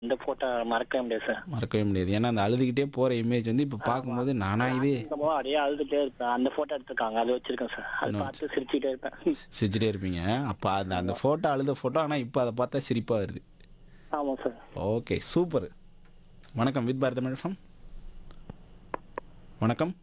இந்த போட்டோ மறக்கவே முடியாது சார் மறக்கவே முடியாது ஏன்னா அந்த அழுதுகிட்டே போற இமேஜ் வந்து இப்ப பார்க்கும்போது நானா இது இந்த அப்படியே அழுதுட்டே இருப்பேன் அந்த போட்டோ எடுத்திருக்காங்க அது வச்சிருக்கேன் சார் அது பார்த்து சிரிச்சுட்டே இருப்பேன் சிரிச்சிட்டே இருப்பீங்க அப்ப அந்த அந்த போட்டோ அழுத போட்டோ ஆனா இப்ப அதை பார்த்தா சிரிப்பா வருது ஆமா சார் ஓகே சூப்பர் வணக்கம் வித் பாரத் தமிழ் வணக்கம்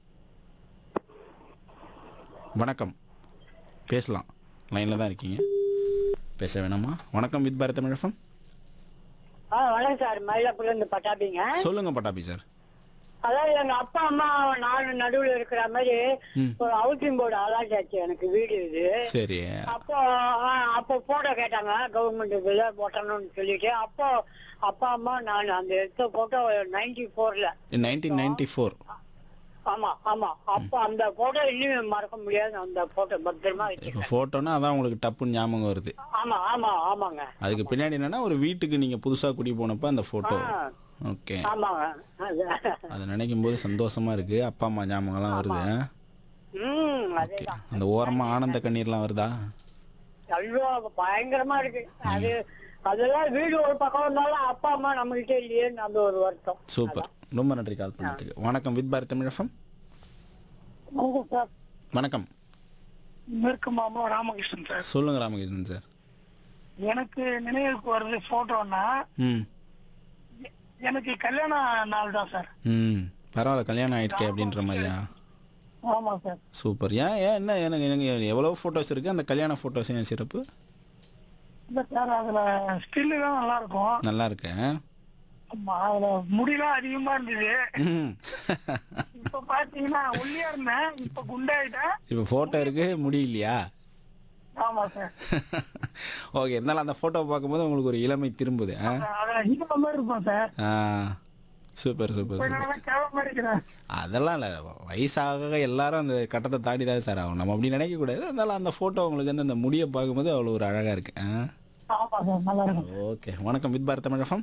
வணக்கம் பேசலாம் லைனில் தான் இருக்கீங்க பேச வேணாமா வணக்கம் வித் பாரத் தமிழ் ஆ வணக்கம் சார் மயிலாப்பூர்ல இருந்து பட்டாபிங்க சொல்லுங்க பட்டாபி சார் அதாவது எங்க அப்பா அம்மா நான் நடுவுல இருக்கிற மாதிரி ம். ஒரு ஹவுசிங் போர்டு அலாட் ஆச்சு எனக்கு வீடு இது சரி அப்போ ஆ, அப்போ போட்டோ கேட்டாங்க கவர்மெண்ட் இதுல போட்டணும்னு சொல்லிட்டு அப்போ அப்பா அம்மா நான் அந்த எடுத்த போட்டோ நைன்டி போர்ல நைன்டீன் நைன்டி ஃபோர் ஆமா ஆமா அப்போ அந்த போட்டோ இன்னும் மறக்க முடியாது அந்த போட்டோ பத்திரமா இப்போ வச்சிருக்கேன் ஃபோட்டோனா அதான் உங்களுக்கு டப்புன்னு ஞாபகம் வருது ஆமா ஆமா ஆமாங்க அதுக்கு பின்னாடி என்னன்னா ஒரு வீட்டுக்கு நீங்கள் புதுசாக குடி போனப்ப அந்த ஃபோட்டோ ஆ. ஓகே ஆமாங்க அது அதை நினைக்கும் போது சந்தோஷமா இருக்கு அப்பா அம்மா ஞாபகம்லாம் வருது ஆ? ம் ஓகே அதேதான் அந்த ஓரமா ஆனந்த கண்ணீர்லாம் வருதா ஐயோ பயங்கரமா இருக்கு அது அதெல்லாம் வீடு ஒரு பக்கம் இருந்தாலும் அப்பா அம்மா நம்ம கிட்ட இல்லையேன்னு அந்த ஒரு வருத்தம் சூப்பர் ரொம்ப நன்றி கால் பண்ணதுக்கு வணக்கம் வித் பாரத் தமிழகம் சார் வணக்கம் மேற்கு மாமா ராமகிருஷ்ணன் சார் சொல்லுங்க ராமகிருஷ்ணன் சார் எனக்கு நினைவுக்கு வர்றது போட்டோன்னா ம் எனக்கு கல்யாண நாள் தான் சார் ம் பரவாயில்ல கல்யாணம் ஆயிடுக்கே அப்படின்ற மாதிரியா ஆமா சார் சூப்பர் ஏன் ஏன் என்ன எனக்கு எனக்கு எவ்வளோ ஃபோட்டோஸ் இருக்கு அந்த கல்யாண ஃபோட்டோஸ் ஏன் சிறப்பு இல்ல சார் அதுல ஸ்டில்லு தான் நல்லா இருக்கும் நல்லா இருக்கேன் ஆமா, அதுல முடியெல்லாம் அதிகமா இருந்தது ம் இப்ப பாத்தீங்கன்னா ஒல்லியா இருந்தேன் இப்ப குண்டாயிட்டேன் இப்போ ஃபோட்டோ இருக்கு முடியலையா ஆமா சார் ஓகே இருந்தாலும் அந்த ஃபோட்டோ பார்க்கும்போது உங்களுக்கு ஒரு இளமை திரும்புது ஆ அதுல ஹீரோ மாதிரி இருப்போம் சார் ஆ சூப்பர் சூப்பர் இப்ப சூப்பர் நான் கேவலமா இருக்கிறேன் அதெல்லாம் இல்லை வயசாக எல்லாரும் அந்த கட்டத்தை தாண்டி தான் சார் ஆகும் நம்ம அப்படி நினைக்கக்கூடாது அதனால அந்த ஃபோட்டோ உங்களுக்கு வந்து அந்த முடியை பார்க்கும்போது அவ்வளோ ஒரு அழகாக இருக்கு ஆ ஆமா சார் நல்லா இருக்கும் ஓகே வணக்கம் வித் பாரத் தமிழகம்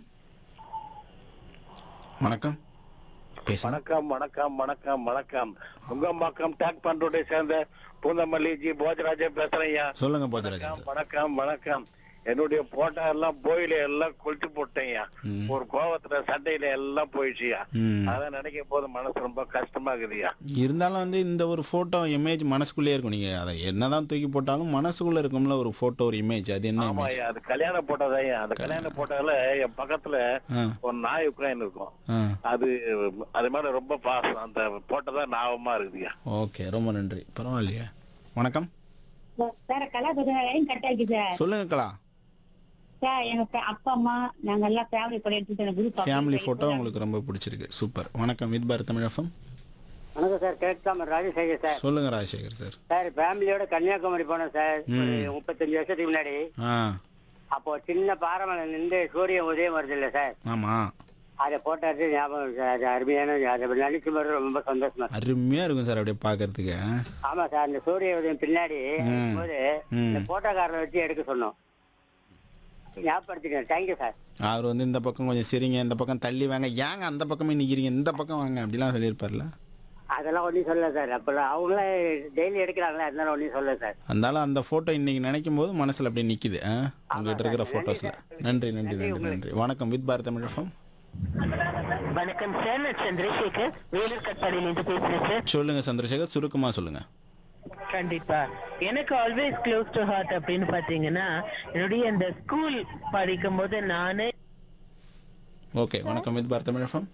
வணக்கம் பேசலாம் வணக்கம் வணக்கம் வணக்கம் வணக்கம் உங்கம்பாக்கம் டேக் பண்றோட சேர்ந்த பூந்தமல்லி ஜி போஜராஜன் பேசுறேன் ஐயா சொல்லுங்க போஜராஜன் சார் வணக்கம் வணக்கம் என்னுடைய போட்டோ எல்லாம் போயில எல்லாம் கொளுத்தி போட்டேன்யா ம். ஒரு கோவத்துல சண்டையில எல்லாம் போயிடுச்சுயா ம் அதான் நினைக்கும் போது மனசு ரொம்ப கஷ்டமா இருக்குதுயா இருந்தாலும் வந்து இந்த ஒரு ஃபோட்டோ இமேஜ் மனசுக்குள்ளேயே இருக்கும் நீங்க அதை என்னதான் தூக்கி போட்டாலும் மனசுக்குள்ள இருக்கும்ல ஒரு ஃபோட்டோ ஒரு இமேஜ் அது என்ன இமேஜ் ஆமாய்யா அது கல்யாண போட்டோதான் அந்த கல்யாண போட்டோல என் பக்கத்துல ஆ ஒரு நாய் உட்கார்ந்து இருக்கும் ஆ அது அது மேல ரொம்ப பாசம் அந்த போட்டோ தான் ஞாபகமா இருக்குதுயா ஓகே ரொம்ப நன்றி பரவாயில்லையே வணக்கம் சார் கலாபதி லைன் கட் ஆகி சார் சொல்லுங்க கலா சார் எங்க fa- அப்பா அம்மா நாங்க எல்லாம் ஃபேமிலி கூட எடுத்துட்டு குரூப் ஃபேமிலி ஃபோட்டோ உங்களுக்கு ரொம்ப பிடிச்சிருக்கு சூப்பர் வணக்கம் வித் பாரத் தமிழகம் வணக்கம் சார் கேட்காம ராஜசேகர் சார் சொல்லுங்க ராஜசேகர் சார் சார் ஃபேமிலியோட கன்னியாகுமரி போனோம் சார் ஒரு முப்பத்தஞ்சு வருஷத்துக்கு முன்னாடி ஆ அப்போ சின்ன பாறைமலை நின்று சூரியன் உதயம் வருது இல்ல சார் ஆமா அதை போட்டோ எடுத்து ஞாபகம் இருக்கு சார் அது அருமையான அதை நினைச்சு போது ரொம்ப சந்தோஷமா இருக்கு. அருமையா இருக்கும் சார் அப்படியே பார்க்கறதுக்கு ஆமா சார் அந்த சூரிய உதயம் பின்னாடி ம். போது ம். இந்த போட்டோக்காரரை வச்சு எடுக்க சொன்னோம் ஞாபகப்படுத்திட்டேன் தேங்க்யூ சார் அவர் வந்து இந்த பக்கம் கொஞ்சம் சிரிங்க இந்த பக்கம் தள்ளி வாங்க ஏங்க அந்த பக்கமே நிக்கிறீங்க இந்த பக்கம் வாங்க அப்படிலாம் சொல்லியிருப்பார்ல அதெல்லாம் ஒன்றும் சொல்ல சார் அப்பெல்லாம் அவங்களே டெய்லி எடுக்கிறாங்களே அதனால ஒன்றும் சொல்ல சார் அதனால அந்த போட்டோ இன்னைக்கு நினைக்கும் போது மனசுல அப்படியே நிக்குது ஆ? உங்ககிட்ட இருக்கிற போட்டோஸ்ல நன்றி நன்றி நன்றி நன்றி வணக்கம் வித் பாரத் தமிழகம் வணக்கம் சார் நான் சந்திரசேகர் வேலூர் கட்பாடியிலிருந்து பேசுறேன் சார் சொல்லுங்க சந்திரசேகர் சுருக்கமா சொல்லுங்க கண்டிப்பா எனக்கு ஆல்வேஸ் க்ளோஸ் டு ஹார்ட் அப்படின்னு பாத்தீங்கன்னா என்னுடைய அந்த ஸ்கூல் படிக்கும் போது நானு ஓகே வணக்கம் வித் பாரத் தமிழகம்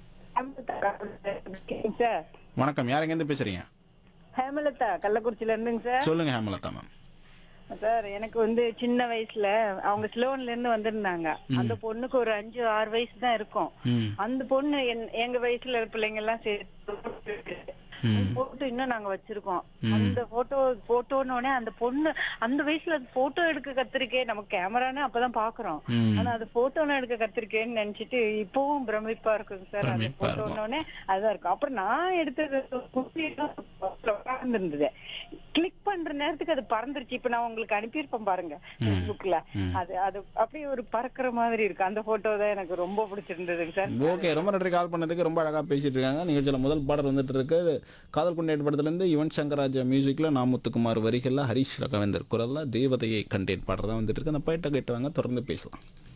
சார் வணக்கம் யார் எங்கேருந்து பேசுறீங்க ஹேமலதா கள்ளக்குறிச்சியில இருந்துங்க சார் சொல்லுங்க ஹேமலதா மேம் சார் எனக்கு வந்து சின்ன வயசுல அவங்க ஸ்லோன்ல இருந்து வந்திருந்தாங்க அந்த பொண்ணுக்கு ஒரு அஞ்சு ஆறு வயசு தான் இருக்கும் ம் அந்த பொண்ணு என்- எங்க வயசுல பிள்ளைங்க எல்லாம் சேர்த்து போட்டோ இன்னும் நாங்க வச்சிருக்கோம் அந்த போட்டோ போட்டோன்னு அந்த பொண்ணு அந்த வயசுல போட்டோ எடுக்க கத்திருக்கே நமக்கு கேமரான்னு அப்பதான் பாக்குறோம் ம். ஆனா அது போட்டோன்னு எடுக்க கத்திருக்கேன்னு நினைச்சிட்டு இப்பவும் பிரமிப்பா இருக்குங்க சார் அந்த பிரமிப்பா இருக்கும். போட்டோன்னு அதுதான் இருக்கும் அப்புறம் நான் எடுத்தது உட்கார்ந்துருந்தது கிளிக் பண்ற நேரத்துக்கு அது பறந்துருச்சு இப்ப நான் உங்களுக்கு அனுப்பியிருப்பேன் பாருங்க Facebookல அது அது அப்படியே ஒரு பறக்குற மாதிரி இருக்கு அந்த போட்டோ தான் எனக்கு ரொம்ப பிடிச்சிருந்ததுங்க சார் ஓகே ரொம்ப நன்றி கால் பண்ணதுக்கு ரொம்ப அழகா பேசிட்டு இருக்காங்க நிகழ்ச்சியில் முதல் பாடல் வந்துட்டு இருக்கு காதல் கொண்டேன் படத்துலேருந்து யுவன் சங்கர் ராஜா மியூசிக்கில் நாமுத்துக்குமார் வரிகளில் ஹரிஷ் ரகவேந்தர் குரல்ல தேவதையை கண்டேன் பாடுறதா வந்துட்டு இருக்கு அந்த பாட்டை கேட்டு வாங்க தொடர்ந்து பேசலாம்